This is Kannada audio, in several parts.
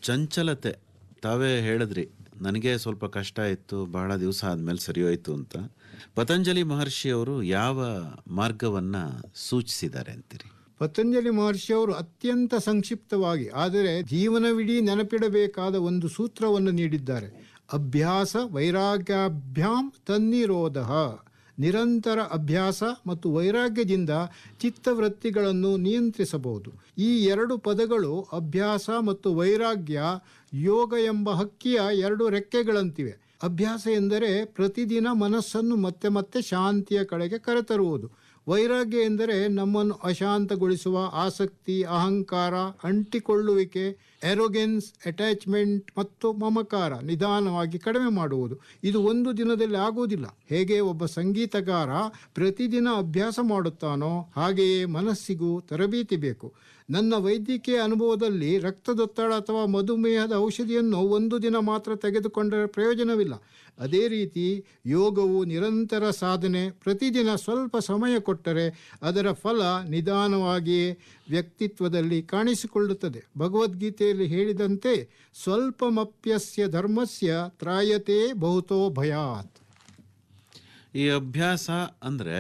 ಚಂಚಲತೆ ತಾವೇ ಹೇಳಿದ್ರಿ ನನಗೆ ಸ್ವಲ್ಪ ಕಷ್ಟ ಇತ್ತು ಬಹಳ ದಿವಸ ಆದಮೇಲೆ ಸರಿ ಹೋಯ್ತು ಅಂತ ಪತಂಜಲಿ ಮಹರ್ಷಿಯವರು ಯಾವ ಮಾರ್ಗವನ್ನು ಸೂಚಿಸಿದ್ದಾರೆ ಅಂತೀರಿ ಪತಂಜಲಿ ಮಹರ್ಷಿಯವರು ಅತ್ಯಂತ ಸಂಕ್ಷಿಪ್ತವಾಗಿ ಆದರೆ ಜೀವನವಿಡೀ ನೆನಪಿಡಬೇಕಾದ ಒಂದು ಸೂತ್ರವನ್ನು ನೀಡಿದ್ದಾರೆ ಅಭ್ಯಾಸ ವೈರಾಗ್ಯಾಭ್ಯಾಂ ತನ್ನಿರೋಧ ನಿರಂತರ ಅಭ್ಯಾಸ ಮತ್ತು ವೈರಾಗ್ಯದಿಂದ ಚಿತ್ತವೃತ್ತಿಗಳನ್ನು ನಿಯಂತ್ರಿಸಬಹುದು ಈ ಎರಡು ಪದಗಳು ಅಭ್ಯಾಸ ಮತ್ತು ವೈರಾಗ್ಯ ಯೋಗ ಎಂಬ ಹಕ್ಕಿಯ ಎರಡು ರೆಕ್ಕೆಗಳಂತಿವೆ ಅಭ್ಯಾಸ ಎಂದರೆ ಪ್ರತಿದಿನ ಮನಸ್ಸನ್ನು ಮತ್ತೆ ಮತ್ತೆ ಶಾಂತಿಯ ಕಡೆಗೆ ಕರೆತರುವುದು ವೈರಾಗ್ಯ ಎಂದರೆ ನಮ್ಮನ್ನು ಅಶಾಂತಗೊಳಿಸುವ ಆಸಕ್ತಿ ಅಹಂಕಾರ ಅಂಟಿಕೊಳ್ಳುವಿಕೆ ಎರೋಗೆನ್ಸ್ ಅಟ್ಯಾಚ್ಮೆಂಟ್ ಮತ್ತು ಮಮಕಾರ ನಿಧಾನವಾಗಿ ಕಡಿಮೆ ಮಾಡುವುದು ಇದು ಒಂದು ದಿನದಲ್ಲಿ ಆಗುವುದಿಲ್ಲ ಹೇಗೆ ಒಬ್ಬ ಸಂಗೀತಗಾರ ಪ್ರತಿದಿನ ಅಭ್ಯಾಸ ಮಾಡುತ್ತಾನೋ ಹಾಗೆಯೇ ಮನಸ್ಸಿಗೂ ತರಬೇತಿ ಬೇಕು ನನ್ನ ವೈದ್ಯಕೀಯ ಅನುಭವದಲ್ಲಿ ರಕ್ತದೊತ್ತಡ ಅಥವಾ ಮಧುಮೇಹದ ಔಷಧಿಯನ್ನು ಒಂದು ದಿನ ಮಾತ್ರ ತೆಗೆದುಕೊಂಡರೆ ಪ್ರಯೋಜನವಿಲ್ಲ ಅದೇ ರೀತಿ ಯೋಗವು ನಿರಂತರ ಸಾಧನೆ ಪ್ರತಿದಿನ ಸ್ವಲ್ಪ ಸಮಯ ಕೊಟ್ಟರೆ ಅದರ ಫಲ ನಿಧಾನವಾಗಿಯೇ ವ್ಯಕ್ತಿತ್ವದಲ್ಲಿ ಕಾಣಿಸಿಕೊಳ್ಳುತ್ತದೆ ಭಗವದ್ಗೀತೆಯಲ್ಲಿ ಹೇಳಿದಂತೆ ಸ್ವಲ್ಪಮಪ್ಯಸ್ಯ ಧರ್ಮಸ್ಯ ತ್ರಾಯತೆ ಬಹುತೋ ಭಯಾತ್ ಈ ಅಭ್ಯಾಸ ಅಂದರೆ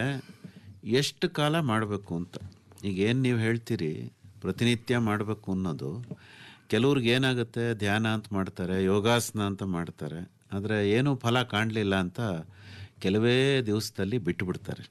ಎಷ್ಟು ಕಾಲ ಮಾಡಬೇಕು ಅಂತ ಈಗ ಏನು ನೀವು ಹೇಳ್ತೀರಿ ಪ್ರತಿನಿತ್ಯ ಮಾಡಬೇಕು ಅನ್ನೋದು ಕೆಲವ್ರಿಗೆ ಏನಾಗುತ್ತೆ ಧ್ಯಾನ ಅಂತ ಮಾಡ್ತಾರೆ ಯೋಗಾಸನ ಅಂತ ಮಾಡ್ತಾರೆ ಆದರೆ ಏನೂ ಫಲ ಕಾಣಲಿಲ್ಲ ಅಂತ ಕೆಲವೇ ದಿವಸದಲ್ಲಿ ಬಿಟ್ಟುಬಿಡ್ತಾರೆ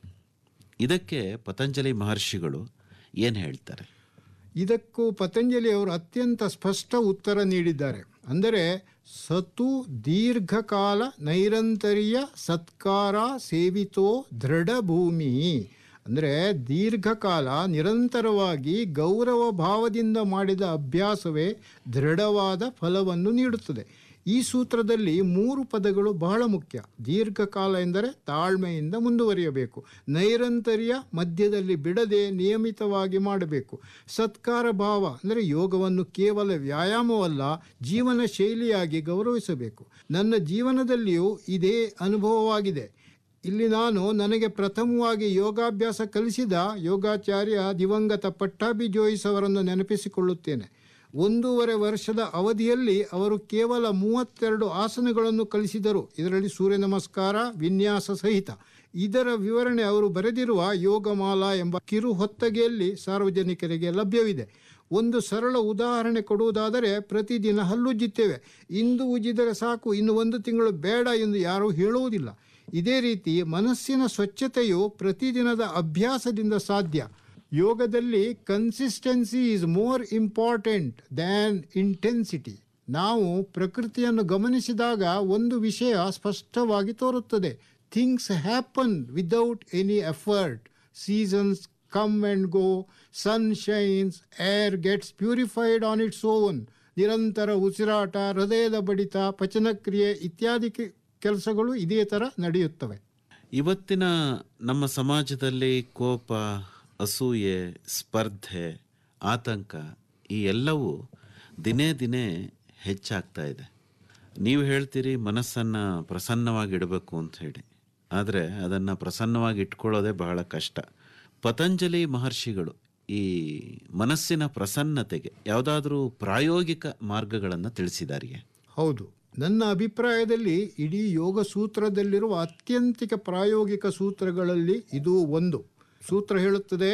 ಇದಕ್ಕೆ ಪತಂಜಲಿ ಮಹರ್ಷಿಗಳು ಏನು ಹೇಳ್ತಾರೆ ಇದಕ್ಕೂ ಪತಂಜಲಿ ಅವರು ಅತ್ಯಂತ ಸ್ಪಷ್ಟ ಉತ್ತರ ನೀಡಿದ್ದಾರೆ ಅಂದರೆ ಸತು ದೀರ್ಘಕಾಲ ನೈರಂತರ್ಯ ಸತ್ಕಾರ ಸೇವಿತೋ ದೃಢ ಭೂಮಿ ಅಂದರೆ ದೀರ್ಘಕಾಲ ನಿರಂತರವಾಗಿ ಗೌರವ ಭಾವದಿಂದ ಮಾಡಿದ ಅಭ್ಯಾಸವೇ ದೃಢವಾದ ಫಲವನ್ನು ನೀಡುತ್ತದೆ ಈ ಸೂತ್ರದಲ್ಲಿ ಮೂರು ಪದಗಳು ಬಹಳ ಮುಖ್ಯ ದೀರ್ಘಕಾಲ ಎಂದರೆ ತಾಳ್ಮೆಯಿಂದ ಮುಂದುವರಿಯಬೇಕು ನೈರಂತರ್ಯ ಮಧ್ಯದಲ್ಲಿ ಬಿಡದೆ ನಿಯಮಿತವಾಗಿ ಮಾಡಬೇಕು ಸತ್ಕಾರ ಭಾವ ಅಂದರೆ ಯೋಗವನ್ನು ಕೇವಲ ವ್ಯಾಯಾಮವಲ್ಲ ಜೀವನ ಶೈಲಿಯಾಗಿ ಗೌರವಿಸಬೇಕು ನನ್ನ ಜೀವನದಲ್ಲಿಯೂ ಇದೇ ಅನುಭವವಾಗಿದೆ ಇಲ್ಲಿ ನಾನು ನನಗೆ ಪ್ರಥಮವಾಗಿ ಯೋಗಾಭ್ಯಾಸ ಕಲಿಸಿದ ಯೋಗಾಚಾರ್ಯ ದಿವಂಗತ ಪಟ್ಟಾಭಿ ಜೋಯಿಸ್ ಅವರನ್ನು ನೆನಪಿಸಿಕೊಳ್ಳುತ್ತೇನೆ ಒಂದೂವರೆ ವರ್ಷದ ಅವಧಿಯಲ್ಲಿ ಅವರು ಕೇವಲ ಮೂವತ್ತೆರಡು ಆಸನಗಳನ್ನು ಕಲಿಸಿದರು ಇದರಲ್ಲಿ ಸೂರ್ಯ ನಮಸ್ಕಾರ ವಿನ್ಯಾಸ ಸಹಿತ ಇದರ ವಿವರಣೆ ಅವರು ಬರೆದಿರುವ ಯೋಗಮಾಲಾ ಎಂಬ ಕಿರು ಹೊತ್ತಗೆಯಲ್ಲಿ ಸಾರ್ವಜನಿಕರಿಗೆ ಲಭ್ಯವಿದೆ ಒಂದು ಸರಳ ಉದಾಹರಣೆ ಕೊಡುವುದಾದರೆ ಪ್ರತಿದಿನ ಹಲ್ಲುಜ್ಜುತ್ತೇವೆ ಇಂದು ಉಜ್ಜಿದರೆ ಸಾಕು ಇನ್ನು ಒಂದು ತಿಂಗಳು ಬೇಡ ಎಂದು ಯಾರೂ ಹೇಳುವುದಿಲ್ಲ ಇದೇ ರೀತಿ ಮನಸ್ಸಿನ ಸ್ವಚ್ಛತೆಯು ಪ್ರತಿದಿನದ ಅಭ್ಯಾಸದಿಂದ ಸಾಧ್ಯ ಯೋಗದಲ್ಲಿ consistency is more important than intensity ನಾವು ಪ್ರಕೃತಿಯನ್ನು ಗಮನಿಸಿದಾಗ ಒಂದು ವಿಷಯ ಸ್ಪಷ್ಟವಾಗಿ ತೋರುತ್ತದೆ things happen without any effort seasons come and go sun shines air gets purified on its own ನಿರಂತರ ಉಸಿರಾಟ ಹೃದಯದ ಬಡಿತ ಪಚನಕ್ರಿಯೆ ಇತ್ಯಾದಿ ಕೆ- ಕೆಲಸಗಳು ಇದೇ ಥರ ನಡೆಯುತ್ತವೆ ಇವತ್ತಿನ ನಮ್ಮ ಸಮಾಜದಲ್ಲಿ ಕೋಪ ಅಸೂಯೆ ಸ್ಪರ್ಧೆ ಆತಂಕ ಈ ಎಲ್ಲವೂ ದಿನೇ ದಿನೇ ಹೆಚ್ಚಾಗ್ತಾ ಇದೆ ನೀವು ಹೇಳ್ತೀರಿ ಮನಸ್ಸನ್ನು ಪ್ರಸನ್ನವಾಗಿ ಇಡಬೇಕು ಅಂತ ಹೇಳಿ ಆದರೆ ಅದನ್ನು ಪ್ರಸನ್ನವಾಗಿ ಇಟ್ಕೊಳ್ಳೋದೇ ಬಹಳ ಕಷ್ಟ ಪತಂಜಲಿ ಮಹರ್ಷಿಗಳು ಈ ಮನಸ್ಸಿನ ಪ್ರಸನ್ನತೆಗೆ ಯಾವುದಾದ್ರೂ ಪ್ರಾಯೋಗಿಕ ಮಾರ್ಗಗಳನ್ನು ತಿಳಿಸಿದಾರಿಯೇ ಹೌದು ನನ್ನ ಅಭಿಪ್ರಾಯದಲ್ಲಿ ಇಡೀ ಯೋಗ ಸೂತ್ರದಲ್ಲಿರುವ ಅತ್ಯಂತಿಕ ಪ್ರಾಯೋಗಿಕ ಸೂತ್ರಗಳಲ್ಲಿ ಇದು ಒಂದು ಸೂತ್ರ ಹೇಳುತ್ತದೆ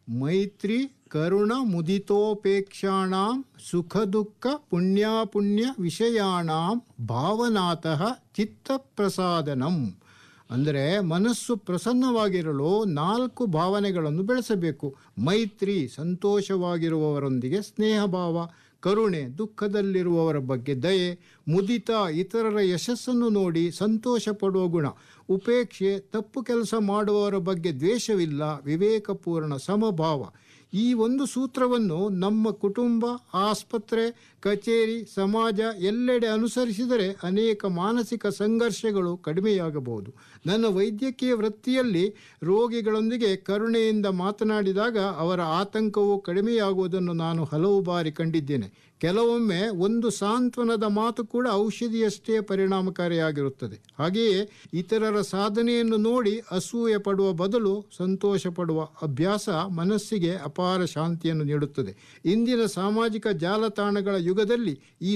ಮೈತ್ರಿ ಕರುಣ ಮುದಿತೋಪೇಕ್ಷಾಣಾಂ ಸುಖ ದುಃಖ ಪುಣ್ಯಾಪುಣ್ಯ ವಿಷಯಾಣಾಂ ಭಾವನಾತಃ ಚಿತ್ತ ಪ್ರಸಾದನಂ ಅಂದರೆ ಮನಸ್ಸು ಪ್ರಸನ್ನವಾಗಿರಲು ನಾಲ್ಕು ಭಾವನೆಗಳನ್ನು ಬೆಳೆಸಬೇಕು ಮೈತ್ರಿ ಸಂತೋಷವಾಗಿರುವವರೊಂದಿಗೆ ಸ್ನೇಹ ಭಾವ ಕರುಣೆ ದುಃಖದಲ್ಲಿರುವವರ ಬಗ್ಗೆ ದಯೆ ಮುದಿತ ಇತರರ ಯಶಸ್ಸನ್ನು ನೋಡಿ ಸಂತೋಷ ಪಡುವ ಗುಣ ಉಪೇಕ್ಷೆ ತಪ್ಪು ಕೆಲಸ ಮಾಡುವವರ ಬಗ್ಗೆ ದ್ವೇಷವಿಲ್ಲ ವಿವೇಕಪೂರ್ಣ ಸಮಭಾವ ಈ ಒಂದು ಸೂತ್ರವನ್ನು ನಮ್ಮ ಕುಟುಂಬ ಆಸ್ಪತ್ರೆ ಕಚೇರಿ ಸಮಾಜ ಎಲ್ಲೆಡೆ ಅನುಸರಿಸಿದರೆ ಅನೇಕ ಮಾನಸಿಕ ಸಂಘರ್ಷಗಳು ಕಡಿಮೆಯಾಗಬಹುದು ನನ್ನ ವೈದ್ಯಕೀಯ ವೃತ್ತಿಯಲ್ಲಿ ರೋಗಿಗಳೊಂದಿಗೆ ಕರುಣೆಯಿಂದ ಮಾತನಾಡಿದಾಗ ಅವರ ಆತಂಕವು ಕಡಿಮೆಯಾಗುವುದನ್ನು ನಾನು ಹಲವು ಬಾರಿ ಕಂಡಿದ್ದೇನೆ ಕೆಲವೊಮ್ಮೆ ಒಂದು ಸಾಂತ್ವನದ ಮಾತು ಕೂಡ ಔಷಧಿಯಷ್ಟೇ ಪರಿಣಾಮಕಾರಿಯಾಗಿರುತ್ತದೆ ಹಾಗೆಯೇ ಇತರರ ಸಾಧನೆಯನ್ನು ನೋಡಿ ಅಸೂಯೆ ಪಡುವ ಬದಲು ಸಂತೋಷ ಪಡುವ ಅಭ್ಯಾಸ ಮನಸ್ಸಿಗೆ ಅಪಾರ ಶಾಂತಿಯನ್ನು ನೀಡುತ್ತದೆ ಇಂದಿನ ಸಾಮಾಜಿಕ ಜಾಲತಾಣಗಳ ಯುಗದಲ್ಲಿ ಈ